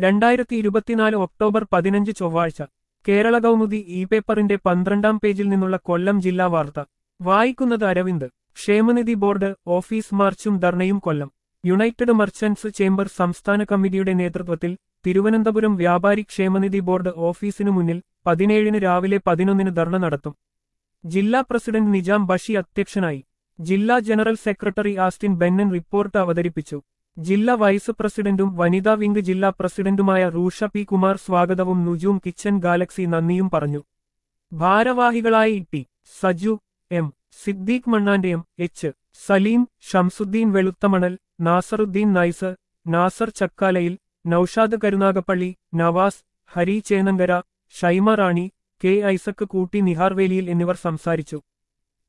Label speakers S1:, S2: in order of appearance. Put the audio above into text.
S1: രണ്ടായിരത്തി ഇരുപത്തിനാല് ഒക്ടോബർ പതിനഞ്ച് ചൊവ്വാഴ്ച കേരള കൗമുദി ഇ പേപ്പറിന്റെ പന്ത്രണ്ടാം പേജിൽ നിന്നുള്ള കൊല്ലം ജില്ലാ വാർത്ത വായിക്കുന്നത് അരവിന്ദ് ക്ഷേമനിധി ബോർഡ് ഓഫീസ് മാർച്ചും ധർണയും കൊല്ലം യുണൈറ്റഡ് മർച്ചന്റ്സ് ചേംബർ സംസ്ഥാന കമ്മിറ്റിയുടെ നേതൃത്വത്തിൽ തിരുവനന്തപുരം വ്യാപാരി ക്ഷേമനിധി ബോർഡ് ഓഫീസിനു മുന്നിൽ പതിനേഴിന് രാവിലെ പതിനൊന്നിന് ധർണ നടത്തും ജില്ലാ പ്രസിഡന്റ് നിജാം ബഷി അധ്യക്ഷനായി ജില്ലാ general secretary Austin Bennan report അവതരിപ്പിച്ചു ജില്ലാ വൈസ് പ്രസിഡന്റും വനിതാ വിംഗ് ജില്ലാ പ്രസിഡന്റുമായ റൂഷ പി കുമാർ സ്വാഗതവും നുജൂം കിച്ചൻ ഗാലക്സി നന്ദിയും പറഞ്ഞു ഭാരവാഹികളായി ടി സജു എം സിദ്ദീഖ് മണ്ണാന്റെയും എച്ച് സലീം ഷംസുദ്ദീൻ വെളുത്തമണൽ നാസറുദ്ദീൻ നൈസർ നാസർ ചക്കാലയിൽ നൌഷാദ് കരുനാഗപ്പള്ളി നവാസ് ഹരി ചേന്നങ്കര ഷൈമ റാണി കെ ഐസക് കൂട്ടി നിഹാർവേലിയിൽ എന്നിവർ സംസാരിച്ചു